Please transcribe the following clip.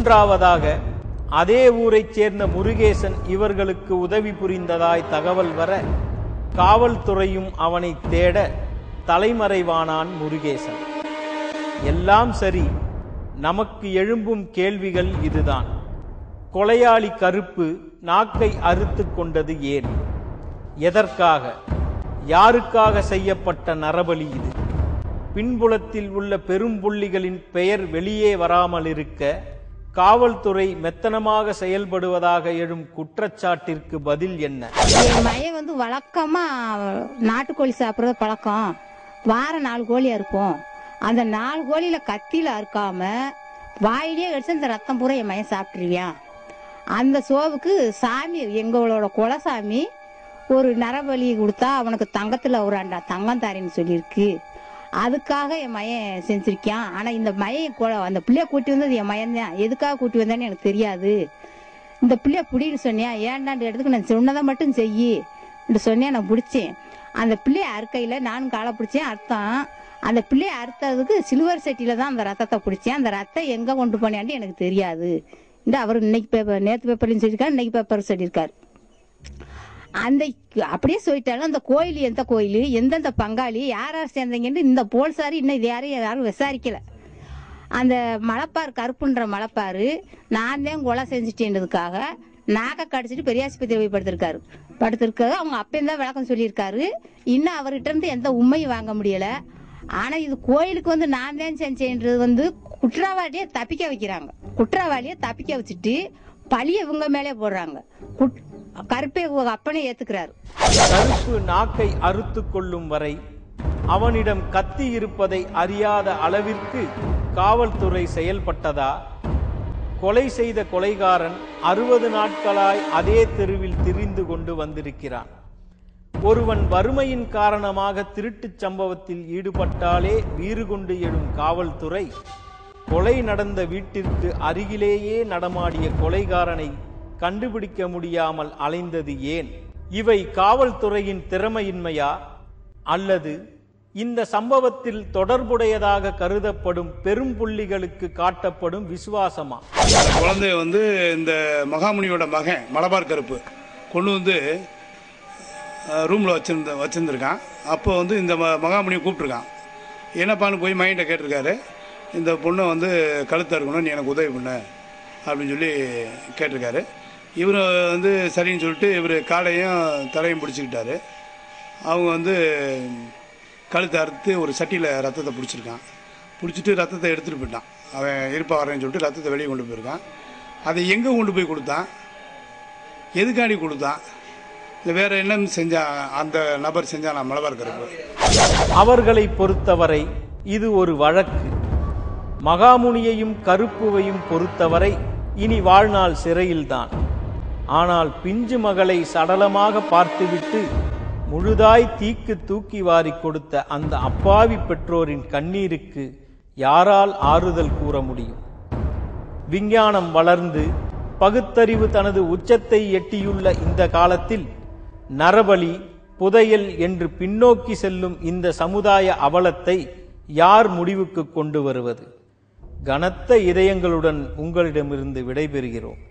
மூன்றாவதாக அதே ஊரைச் சேர்ந்த முருகேசன் இவர்களுக்கு உதவி புரிந்ததாய் தகவல் வர காவல்துறையும் அவனை தேட தலைமறைவானான் முருகேசன் எல்லாம் சரி நமக்கு எழும்பும் கேள்விகள் இதுதான் கொலையாளி கருப்பு நாக்கை அறுத்து கொண்டது ஏன் எதற்காக யாருக்காக செய்யப்பட்ட நரபலி இது பின்புலத்தில் உள்ள பெரும்புள்ளிகளின் பெயர் வெளியே வராமல் இருக்க காவல்துறை மெத்தனமாக செயல்படுவதாக எழும் குற்றச்சாட்டிற்கு பதில் என்ன என் மையன் வந்து வழக்கமா நாட்டுக்கோழி சாப்பிட்றது பழக்கம் வாரம் நாலு கோழி அறுப்போம் அந்த நாலு கோழியில கத்தியில அறுக்காம வாயிலே அடிச்சு அந்த ரத்தம் பூரா என் மையன் சாப்பிட்டுருவியான் அந்த சோவுக்கு சாமி எங்களோட குலசாமி ஒரு நரபலி கொடுத்தா அவனுக்கு தங்கத்துல ஒரு அண்டா தங்கம் தாரின்னு சொல்லியிருக்கு அதுக்காக என் மையன் செஞ்சிருக்கான் ஆனா இந்த மையன் கொ- அந்த பிள்ளைய கூட்டி வந்தது என் மையன் தான் எதுக்காக கூட்டி வந்தான்னு எனக்கு தெரியாது இந்த பிள்ளைய பிடின்னு சொன்னியா ஏன்டான்ற இடத்துக்கு நான் சொன்னதை மட்டும் செய்யி என்று சொன்னியா நான் பிடிச்சேன் அந்த பிள்ளைய அறுக்கையில் நானும் காலை பிடிச்சேன் அர்த்தம் அந்த பிள்ளைய அறுத்ததுக்கு சில்வர் செட்டியில தான் அந்த ரத்தத்தை பிடிச்சேன் அந்த ரத்தம் எங்கே கொண்டு போனான்னு எனக்கு தெரியாது இந்த அவர் இன்னைக்கு பேப்பர் நேற்று பேப்பர்லையும் சொல்லியிருக்காரு இன்னைக்கு பேப்பர் சொல்லியிருக்காரு அந்த அப்படியே சொல்லிட்டாலும் அந்த கோயில் எந்த கோயில் எந்தெந்த பங்காளி யார் யார் சேர்ந்தீங்கன்னு இந்த போலீஸார் இன்னும் இது யாரையும் யாரும் விசாரிக்கல அந்த மலைப்பார் கருப்புன்ற மலைப்பாரு நான் தான் கொலை செஞ்சுட்டேன்றதுக்காக நாக்க கடிச்சிட்டு பெரியாஸ்பத்திரி போய் படுத்திருக்காரு படுத்திருக்காரு அவங்க அப்பயும் தான் விளக்கம் சொல்லியிருக்காரு இன்னும் அவர்கிட்ட இருந்து எந்த உண்மையும் வாங்க முடியல ஆனா இது கோயிலுக்கு வந்து நான் தான் செஞ்சேன்றது வந்து குற்றவாளியை தப்பிக்க வைக்கிறாங்க குற்றவாளியை தப்பிக்க வச்சுட்டு பழிய இவங்க மேலே போடுறாங்க குட்- கருப்பை உங்க அப்பனே ஏத்துக்கிறாரு கருப்பு நாக்கை அறுத்து கொள்ளும் வரை அவனிடம் கத்தி இருப்பதை அறியாத அளவிற்கு காவல்துறை செயல்பட்டதா கொலை செய்த கொலைகாரன் அறுபது நாட்களாய் அதே தெருவில் திரிந்து கொண்டு வந்திருக்கிறான் ஒருவன் வறுமையின் காரணமாக திருட்டுச் சம்பவத்தில் ஈடுபட்டாலே வீறு கொண்டு எழும் காவல்துறை கொலை நடந்த வீட்டிற்கு அருகிலேயே நடமாடிய கொலைகாரனை கண்டுபிடிக்க முடியாமல் அலைந்தது ஏன் இவை காவல்துறையின் திறமையின்மையா அல்லது இந்த சம்பவத்தில் தொடர்புடையதாக கருதப்படும் பெரும்புள்ளிகளுக்கு காட்டப்படும் விசுவாசமா அந்த குழந்தைய வந்து இந்த மகாமுனியோட மகன் மலபார் கருப்பு கொண்டு வந்து ரூமில் வச்சிருந்த வச்சுருந்துருக்கான் அப்போ வந்து இந்த ம மகாமுனியை கூப்பிட்ருக்கான் என்னப்பான்னு போய் மைண்ட்டை கேட்டிருக்காரு இந்த பொண்ணை வந்து கழுத்த இருக்கணும் நீ எனக்கு உதவி பண்ண அப்படின்னு சொல்லி கேட்டிருக்காரு இவர் வந்து சரின்னு சொல்லிட்டு இவர் காலையும் தலையும் பிடிச்சிக்கிட்டாரு அவங்க வந்து கழுத்தை அறுத்து ஒரு சட்டியில் ரத்தத்தை பிடிச்சிருக்கான் பிடிச்சிட்டு ரத்தத்தை எடுத்துகிட்டு போயிட்டான் அவன் இருப்பா வரேன்னு சொல்லிட்டு ரத்தத்தை வெளியே கொண்டு போயிருக்கான் அதை எங்கே கொண்டு போய் கொடுத்தான் எதுக்காண்டி கொடுத்தான் இல்லை வேற என்ன செஞ்சான் அந்த நபர் செஞ்சான் நான் மலபார் கருப்பு அவர்களை பொறுத்தவரை இது ஒரு வழக்கு மகாமுனியையும் கருப்புவையும் பொறுத்தவரை இனி வாழ்நாள் சிறையில்தான் ஆனால் பிஞ்சு மகளை சடலமாக பார்த்துவிட்டு முழுதாய் தீக்கு தூக்கி வாரி கொடுத்த அந்த அப்பாவி பெற்றோரின் கண்ணீருக்கு யாரால் ஆறுதல் கூற முடியும் விஞ்ஞானம் வளர்ந்து பகுத்தறிவு தனது உச்சத்தை எட்டியுள்ள இந்த காலத்தில் நரபலி புதையல் என்று பின்னோக்கி செல்லும் இந்த சமுதாய அவலத்தை யார் முடிவுக்கு கொண்டு வருவது கனத்த இதயங்களுடன் உங்களிடமிருந்து விடைபெறுகிறோம்